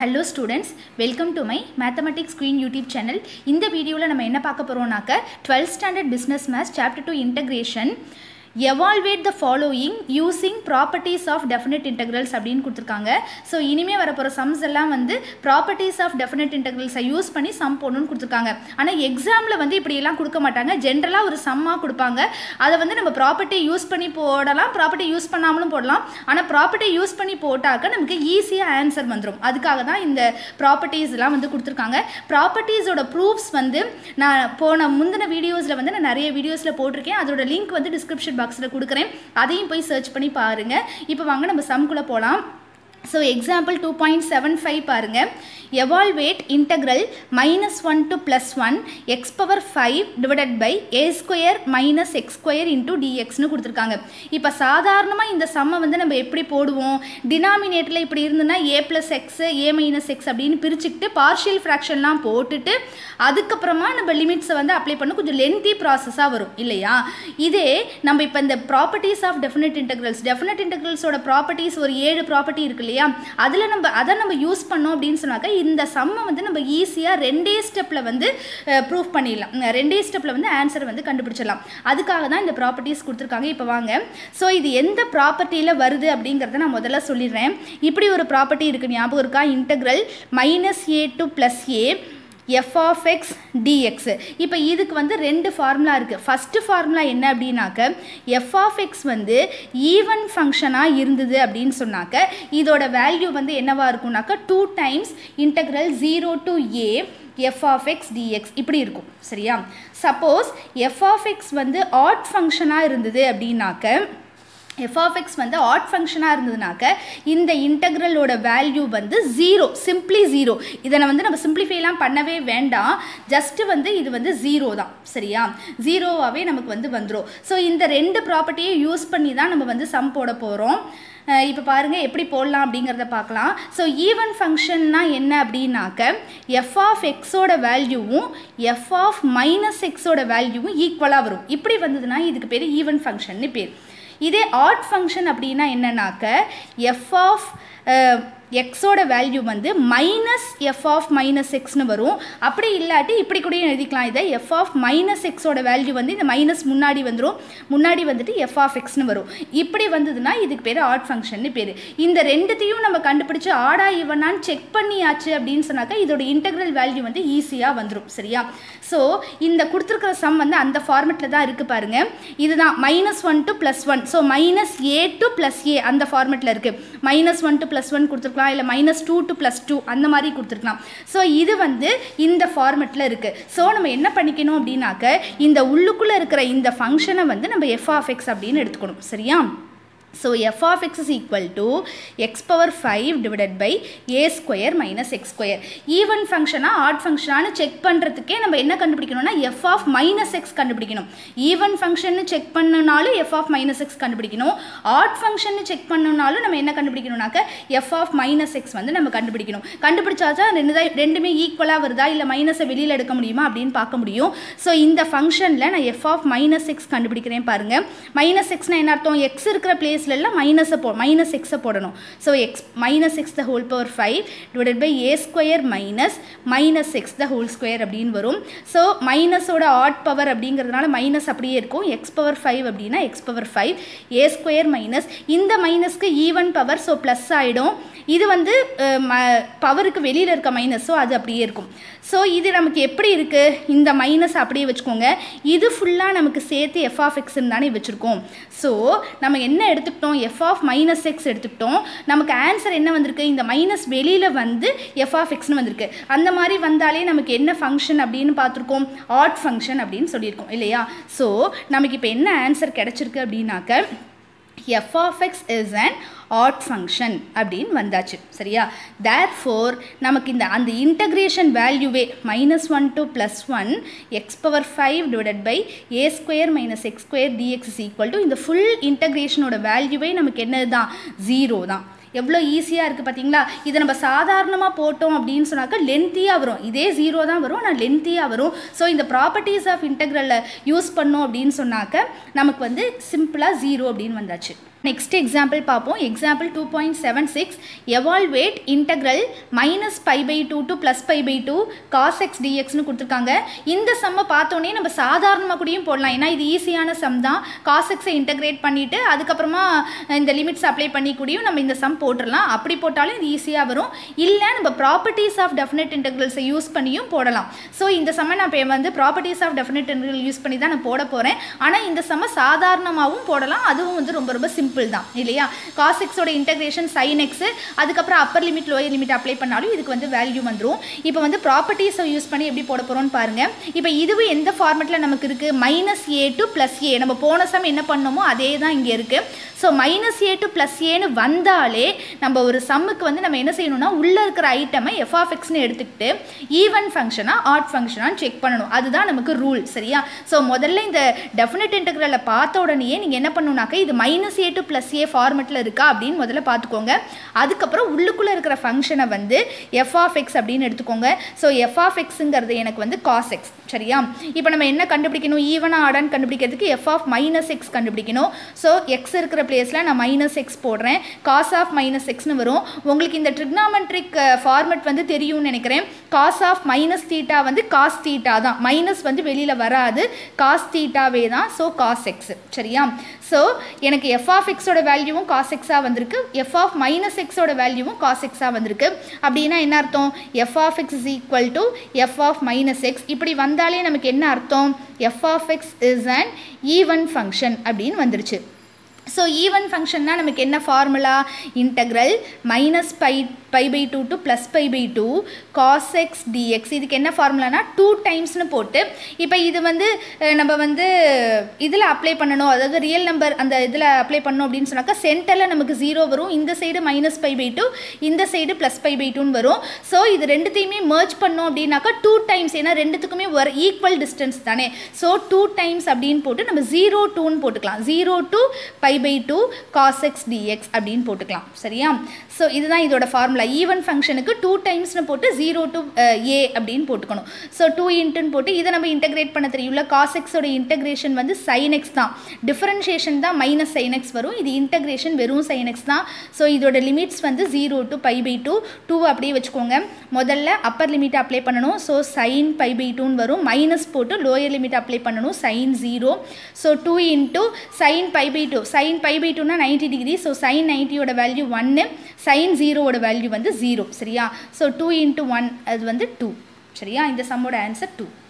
hello students welcome to my mathematics queen YouTube channel இந்த வீடியோவில் நம்ம என்ன பார்க்க போகிறோம்னாக்க twelfth standard business maths chapter two integration evaluate the following using properties of definite integrals அப்படின்னு கொடுத்துருக்காங்க ஸோ இனிமேல் வரப்போகிற சம்ஸ் எல்லாம் வந்து ப்ராப்பர்ட்டிஸ் ஆஃப் டெஃபினட் இன்டெக்ரல்ஸை யூஸ் பண்ணி சம் போடணும்னு கொடுத்துருக்காங்க ஆனால் எக்ஸாமில் வந்து இப்படியெல்லாம் கொடுக்க மாட்டாங்க ஜென்ரலாக ஒரு சம்மாக கொடுப்பாங்க அதை வந்து நம்ம ப்ராப்பர்ட்டி யூஸ் பண்ணி போடலாம் ப்ராப்பர்ட்டி யூஸ் பண்ணாமலும் போடலாம் ஆனால் ப்ராப்பர்ட்டி யூஸ் பண்ணி போட்டாக்க நமக்கு ஈஸியாக ஆன்சர் வந்துடும் அதுக்காக தான் இந்த ப்ராப்பர்ட்டிஸ்லாம் வந்து கொடுத்துருக்காங்க ப்ராப்பர்ட்டிஸோட ப்ரூஃப்ஸ் வந்து நான் போன முந்தின வீடியோஸில் வந்து நான் நிறைய வீடியோஸில் போட்டிருக்கேன் அதோட லிங்க் வந்து டிஸ்கிரிப்ஷன் பாக்ஸில் கொடுக்குறேன் அதையும் போய் சர்ச் பண்ணி பாருங்கள் இப்போ வாங்க நம்ம சம்குள்ளே போகலாம் so example two point seven five பாருங்கள் evaluate integral minus one to plus one x power five divided by a square minus x square into டிஎக்ஸ்னு கொடுத்துருக்காங்க இப்போ சாதாரணமாக இந்த சம்மை வந்து நம்ம எப்படி போடுவோம் டினாமினேட்டரில் இப்படி இருந்ததுன்னா a plus x a minus x அப்படின்னு பிரிச்சுக்கிட்டு பார்ஷியல் ஃப்ராக்ஷன்லாம் போட்டுட்டு அதுக்கப்புறமா நம்ம லிமிட்ஸை வந்து அப்ளை பண்ண கொஞ்சம் லென்த்தி ப்ராசஸாக வரும் இல்லையா இதே நம்ம இப்போ இந்த properties of definite integrals definite இன்டெக்ரல்ஸோட ப்ராப்பர்ட்டிஸ் ஒரு ஏழு ப்ராப்பர்ட்டி இருக்கு இல்லையா அதில் நம்ம அதை நம்ம யூஸ் பண்ணோம் அப்படின்னு சொன்னாக்க இந்த சம்மை வந்து நம்ம ஈஸியாக ரெண்டே ஸ்டெப்பில் வந்து ப்ரூஃப் பண்ணிடலாம் ரெண்டே ஸ்டெப்பில் வந்து ஆன்சர் வந்து கண்டுபிடிச்சிடலாம் அதுக்காக தான் இந்த ப்ராப்பர்ட்டிஸ் கொடுத்துருக்காங்க இப்போ வாங்க ஸோ இது எந்த ப்ராப்பர்ட்டியில் வருது அப்படிங்கிறத நான் முதல்ல சொல்லிடுறேன் இப்படி ஒரு ப்ராப்பர்ட்டி இருக்குது ஞாபகம் இருக்கா integral minus a to plus a f of x dx இப்போ இதுக்கு வந்து ரெண்டு ஃபார்முலா இருக்குது ஃபஸ்ட்டு ஃபார்முலா என்ன அப்படின்னாக்க எஃப் ஆஃப் எக்ஸ் வந்து ஈவன் ஃபங்க்ஷனாக இருந்தது அப்படின்னு சொன்னாக்க இதோட வேல்யூ வந்து என்னவாக இருக்கும்னாக்க two times integral zero to a f of x dx இப்படி இருக்கும் சரியா சப்போஸ் எஃப் ஆஃப் எக்ஸ் வந்து ஆட் ஃபங்க்ஷனாக இருந்தது அப்படின்னாக்க எஃப் ஆஃப் எக்ஸ் வந்து ஆட் ஃபங்க்ஷனாக இருந்ததுனாக்க இந்த இன்டெக்ரலோட வேல்யூ வந்து ஜீரோ சிம்ப்ளி ஜீரோ இதை வந்து நம்ம சிம்பிளிஃபைலாம் பண்ணவே வேண்டாம் ஜஸ்ட்டு வந்து இது வந்து ஜீரோ தான் சரியா ஜீரோவாகவே நமக்கு வந்து வந்துடும் ஸோ இந்த ரெண்டு ப்ராப்பர்ட்டியை யூஸ் பண்ணி தான் நம்ம வந்து சம் போட போகிறோம் இப்போ பாருங்கள் எப்படி போடலாம் அப்படிங்கிறத பார்க்கலாம் ஸோ ஈவன் ஃபங்க்ஷன்னா என்ன அப்படின்னாக்க எஃப் ஆஃப் எக்ஸோட வேல்யூவும் எஃப் ஆஃப் மைனஸ் எக்ஸோட வேல்யூவும் ஈக்குவலாக வரும் இப்படி வந்ததுன்னா இதுக்கு பேர் ஈவன் ஃபங்க்ஷன்னு பேர் இதே ஆட் ஃபங்க்ஷன் அப்படின்னா என்னன்னாக்க எஃப் ஆஃப் எக்ஸோட வேல்யூ வந்து மைனஸ் எஃப் ஆஃப் மைனஸ் எக்ஸ்னு வரும் அப்படி இல்லாட்டி இப்படி கூட எழுதிக்கலாம் இதை எஃப் ஆஃப் மைனஸ் எக்ஸோட வேல்யூ வந்து இந்த மைனஸ் முன்னாடி வந்துடும் முன்னாடி வந்துட்டு எஃப் ஆஃப் எக்ஸ்னு வரும் இப்படி வந்ததுன்னா இதுக்கு பேர் ஆட் ஃபங்க்ஷன் பேர் இந்த ரெண்டுத்தையும் நம்ம கண்டுபிடிச்சு ஆடா இவனான்னு செக் பண்ணியாச்சு அப்படின்னு சொன்னாக்கா இதோட இன்டெக்ரல் வேல்யூ வந்து ஈஸியாக வந்துடும் சரியா ஸோ இந்த கொடுத்துருக்கிற சம் வந்து அந்த ஃபார்மெட்டில் தான் இருக்குது பாருங்க இதுதான் minus one to plus one so minus a to plus a அந்த ஃபார்மெட்டில் இருக்குது minus one to plus one கொடுத்துருக்கலாம் இல்லை minus two to plus two அந்த மாதிரி கொடுத்துருக்கலாம் ஸோ இது வந்து இந்த ஃபார்மெட்டில் இருக்குது ஸோ நம்ம என்ன பண்ணிக்கணும் அப்படின்னாக்க இந்த உள்ளுக்குள்ளே இருக்கிற இந்த ஃபங்க்ஷனை வந்து நம்ம எஃப் ஆஃப் எக்ஸ் அப்படின்னு எடுத்துக்கணும் சரியா so f of x is equal to x power five divided by a square minus x square even ஃபங்க்ஷனாக ஆட் ஃபங்க்ஷனானு செக் பண்ணுறதுக்கே நம்ம என்ன கண்டுபிடிக்கணும்னா எஃப் ஆஃப் மைனஸ் எக்ஸ் கண்டுபிடிக்கணும் ஈவன் ஃபங்க்ஷன் செக் பண்ணனாலும் எஃப் ஆஃப் மைனஸ் எக்ஸ் கண்டுபிடிக்கணும் odd function check பண்ணனாலும் நம்ம என்ன கண்டுபிடிக்கணும்னாக்க எஃப் ஆஃப் மைனஸ் எக்ஸ் வந்து நம்ம கண்டுபிடிக்கணும் கண்டுபிடிச்சாச்சா ரெண்டு தான் ரெண்டுமே ஈக்குவலாக வருதா இல்லை மைனஸை வெளியில் எடுக்க முடியுமா அப்படின்னு பார்க்க முடியும் ஸோ இந்த ஃபங்க்ஷனில் நான் எஃப் ஆஃப் மைனஸ் எக்ஸ் கண்டுபிடிக்கிறேன் பாருங்கள் மைனஸ் எக்ஸ்னால் என்ன அர்த்தம் எக்ஸ் இருக்கிற பிளேஸ் பிளேஸ்லாம் மைனஸை போ மைனஸ் எக்ஸை போடணும் so x minus x the whole power five divided by a square minus minus x the whole square அப்படின்னு வரும் ஸோ மைனஸோட ஆட் பவர் அப்படிங்கிறதுனால மைனஸ் அப்படியே இருக்கும் எக்ஸ் பவர் ஃபைவ் அப்படின்னா x power five a square minus இந்த மைனஸ்க்கு even power so plus ஆகிடும் இது வந்து பவருக்கு வெளியில் இருக்க மைனஸ் ஸோ அது அப்படியே இருக்கும் ஸோ இது நமக்கு எப்படி இருக்குது இந்த மைனஸ் அப்படியே வச்சுக்கோங்க இது ஃபுல்லாக நமக்கு சேர்த்து எஃப் ஆஃப் எக்ஸ்ன்னு தானே வச்சுருக்கோம் ஸோ நம்ம என்ன எடுத்துக்கிட்டோம் எஃப் ஆஃப் மைனஸ் எக்ஸ் எடுத்துக்கிட்டோம் நமக்கு ஆன்சர் என்ன வந்திருக்கு இந்த மைனஸ் வெளியில் வந்து எஃப் ஆஃப் எக்ஸ்னு வந்திருக்கு அந்த மாதிரி வந்தாலே நமக்கு என்ன ஃபங்க்ஷன் அப்படின்னு பார்த்துருக்கோம் ஆட் ஃபங்க்ஷன் அப்படின்னு சொல்லியிருக்கோம் இல்லையா ஸோ நமக்கு இப்போ என்ன ஆன்சர் கிடச்சிருக்கு அப்படின்னாக்க f of x is and odd function அப்படின்னு வந்தாச்சு சரியா தேர் ஃபோர் நமக்கு இந்த அந்த இன்டகிரேஷன் வேல்யூவே minus one to plus one x power five divided by a square minus x square dx is equal to இந்த ஃபுல் இன்டகிரேஷனோட வேல்யூவே நமக்கு என்னது தான் ஜீரோ தான் எவ்வளோ ஈஸியாக இருக்குது பார்த்தீங்களா இதை நம்ம சாதாரணமாக போட்டோம் அப்படின்னு சொன்னாக்க லென்த்தியாக வரும் இதே ஜீரோ தான் வரும் ஆனால் லென்த்தியாக வரும் ஸோ இந்த ப்ராப்பர்ட்டிஸ் ஆஃப் இன்டெக்ரலில் யூஸ் பண்ணோம் அப்படின்னு சொன்னாக்க நமக்கு வந்து சிம்பிளாக ஜீரோ அப்படின்னு வந்தாச்சு நெக்ஸ்ட் எக்ஸாம்பிள் பார்ப்போம் example two point seven six evaluate integral minus pi by two to plus pi by two cos x டிஎக்ஸ்னு கொடுத்துருக்காங்க இந்த சம்மை பார்த்தோன்னே நம்ம சாதாரணமாக கூடயும் போடலாம் ஏன்னா இது ஈஸியான சம் தான் காஸ் எக்ஸை இன்டெகிரேட் பண்ணிவிட்டு அதுக்கப்புறமா இந்த லிமிட்ஸ் அப்ளை பண்ணி கூடயும் நம்ம இந்த சம் போட்டுடலாம் அப்படி போட்டாலும் இது ஈஸியாக வரும் இல்லை நம்ம ப்ராப்பர்ட்டிஸ் ஆஃப் டெஃபினட் இன்டெகிரல்ஸை யூஸ் பண்ணியும் போடலாம் ஸோ இந்த சம்மை நான் இப்போ வந்து properties of definite integral use பண்ணி தான் நான் போட போகிறேன் ஆனால் இந்த சம்மை சாதாரணமாகவும் போடலாம் அதுவும் வந்து ரொம்ப ரொம்ப சிம்பிள் தான் இல்லையா காஸ் எக்ஸோட இன்டெகிரேஷன் சைன் எக்ஸ் அதுக்கப்புறம் upper limit lower limit apply பண்ணாலும் இதுக்கு வந்து வேல்யூ வந்துடும் இப்போ வந்து ப்ராப்பர்ட்டிஸை யூஸ் பண்ணி எப்படி போட போகிறோம்னு பாருங்கள் இப்போ இதுவும் எந்த ஃபார்மெட்டில் நமக்கு இருக்குது minus a to plus a நம்ம போன சம் என்ன பண்ணோமோ அதே தான் இங்கே இருக்குது so minus a to plus ஏன்னு வந்தாலே நம்ம ஒரு சம்முக்கு வந்து நம்ம என்ன செய்யணும்னா உள்ளே இருக்கிற ஐட்டமை எஃப் ஆஃப் எக்ஸ்னு எடுத்துக்கிட்டு ஈவன் ஃபங்க்ஷனா ஆட் ஃபங்க்ஷனான்னு செக் பண்ணணும் அதுதான் நமக்கு ரூல் சரியா ஸோ முதல்ல இந்த டெஃபினட் இன்டெக்ரலை பார்த்த உடனேயே நீங்கள் என்ன பண்ணணும்னாக்க இது minus a to plus a ஃபார்மெட்டில் இருக்கா அப்படின்னு முதல்ல பார்த்துக்கோங்க அதுக்கப்புறம் உள்ளுக்குள்ளே இருக்கிற ஃபங்க்ஷனை வந்து எஃப் ஆஃப் எக்ஸ் அப்படின்னு எடுத்துக்கோங்க ஸோ எஃப் ஆஃப் எக்ஸுங்கிறது எனக்கு வந்து காஸ் எக்ஸ் சரியா இப்போ நம்ம என்ன கண்டுபிடிக்கணும் ஈவனாக ஆடான்னு கண்டுபிடிக்கிறதுக்கு எஃப் ஆஃப் மைனஸ் எக்ஸ் கண்டுபிடிக்கணும் ஸோ எக்ஸ் இருக்கிற பிளேஸில் நான் மைனஸ் எக்ஸ் போடுறேன் காஸ் ஆஃப் மைனஸ் எக்ஸ்னு வரும் உங்களுக்கு இந்த ட்ரிக்னாமெட்ரிக் ஃபார்மெட் வந்து தெரியும்னு நினைக்கிறேன் காஸ் ஆஃப் மைனஸ் தீட்டா வந்து காஸ் தீட்டா தான் மைனஸ் வந்து வெளியில் வராது காஸ் தீட்டாவே தான் ஸோ காஸ் எக்ஸ் சரியா ஸோ எனக்கு எஃப் ஆஃப் எக்ஸோட வேல்யூவும் காஸ் எக்ஸாக வந்திருக்கு எஃப் ஆஃப் மைனஸ் எக்ஸோட வேல்யூவும் காஸ் எக்ஸாக வந்திருக்கு அப்படின்னா என்ன அர்த்தம் f of x is equal to f of minus x இப்படி வந்தாலே நமக்கு என்ன அர்த்தம் f of x is an even function அப்படின்னு வந்துருச்சு ஸோ ஈவன் ஃபங்க்ஷன்னா நமக்கு என்ன formula integral minus pi by by two to plus pi by two cos x dx இதுக்கு என்ன ஃபார்முலானா டூ டைம்ஸ்னு போட்டு இப்போ இது வந்து நம்ம வந்து இதில் அப்ளை பண்ணணும் அதாவது ரியல் நம்பர் அந்த இதில் அப்ளை பண்ணணும் அப்படின்னு சொன்னாக்கா சென்டரில் நமக்கு ஜீரோ வரும் இந்த side minus pi by two இந்த சைடு ப்ளஸ் பை பை டூன்னு வரும் ஸோ இது ரெண்டுத்தையுமே மர்ச் பண்ணோம் அப்படின்னாக்கா டூ டைம்ஸ் ஏன்னா ரெண்டுத்துக்குமே ஒரு ஈக்குவல் டிஸ்டன்ஸ் தானே ஸோ டூ டைம்ஸ் அப்படின்னு போட்டு நம்ம ஜீரோ டூன்னு போட்டுக்கலாம் zero to pi by two cos x dx அப்படின்னு போட்டுக்கலாம் சரியா ஸோ இதுதான் இதோட ஃபார்முலா ஈவன் ஃபங்க்ஷனுக்கு டூ டைம்ஸ்னு போட்டு ஜீரோ டு ஏ அப்படின்னு போட்டுக்கணும் ஸோ டூ இன்ட்டுன்னு போட்டு இதை நம்ம இன்டெகிரேட் பண்ண தெரியும்ல காஸ் எக்ஸோட இன்டெகிரேஷன் வந்து சைன் எக்ஸ் தான் டிஃபரன்ஷியேஷன் தான் மைனஸ் சைன் எக்ஸ் வரும் இது இன்டெகிரேஷன் வெறும் சைன் எக்ஸ் தான் ஸோ இதோட லிமிட்ஸ் வந்து zero to pi by two two அப்படியே வச்சுக்கோங்க முதல்ல அப்பர் லிமிட் அப்ளை பண்ணணும் ஸோ சைன் பை பை டூன்னு வரும் மைனஸ் போட்டு லோயர் லிமிட் அப்ளை பண்ணணும் sine zero so two into sine pi by two sine pi by டூனா நைன்டி டிகிரி ஸோ சைன் நைன்ட்டியோட வேல்யூ ஒன்று சைன் ஜீரோவோட வேல்யூ வந்து ஜீரோ சரியா ஸோ டூ இன்ட்டு ஒன் அது வந்து டூ சரியா இந்த சம்மோட ஆன்சர் டூ